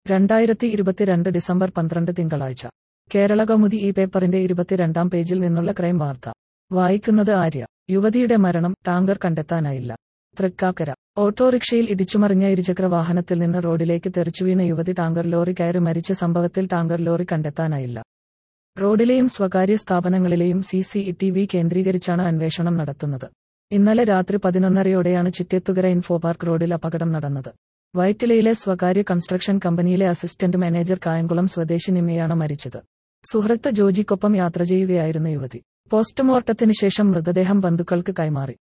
രണ്ടായിരത്തി ഇരുപത്തിരണ്ട് ഡിസംബർ പന്ത്രണ്ട് തിങ്കളാഴ്ച കേരള കൗമുദി ഈ പേപ്പറിന്റെ ഇരുപത്തിരണ്ടാം പേജിൽ നിന്നുള്ള ക്രൈം വാർത്ത വായിക്കുന്നത് ആര്യ യുവതിയുടെ മരണം ടാങ്കർ കണ്ടെത്താനായില്ല തൃക്കാക്കര ഓട്ടോറിക്ഷയിൽ ഇടിച്ചുമറിഞ്ഞ ഇരുചക്ര വാഹനത്തിൽ നിന്ന് റോഡിലേക്ക് തെറിച്ചുവീണ യുവതി ടാങ്കർ ലോറി കയറി മരിച്ച സംഭവത്തിൽ ടാങ്കർ ലോറി കണ്ടെത്താനായില്ല റോഡിലെയും സ്വകാര്യ സ്ഥാപനങ്ങളിലെയും സി സി ടി വി കേന്ദ്രീകരിച്ചാണ് അന്വേഷണം നടത്തുന്നത് ഇന്നലെ രാത്രി പതിനൊന്നരയോടെയാണ് ചിറ്റേത്തുകര ഇൻഫോ പാർക്ക് റോഡിൽ അപകടം നടന്നത് വൈറ്റിലയിലെ സ്വകാര്യ കൺസ്ട്രക്ഷൻ കമ്പനിയിലെ അസിസ്റ്റന്റ് മാനേജർ കായംകുളം സ്വദേശി നിമ്മയാണ് മരിച്ചത് സുഹൃത്ത് ജോജിക്കൊപ്പം യാത്ര ചെയ്യുകയായിരുന്ന യുവതി പോസ്റ്റ്മോർട്ടത്തിന് ശേഷം മൃതദേഹം ബന്ധുക്കൾക്ക് കൈമാറി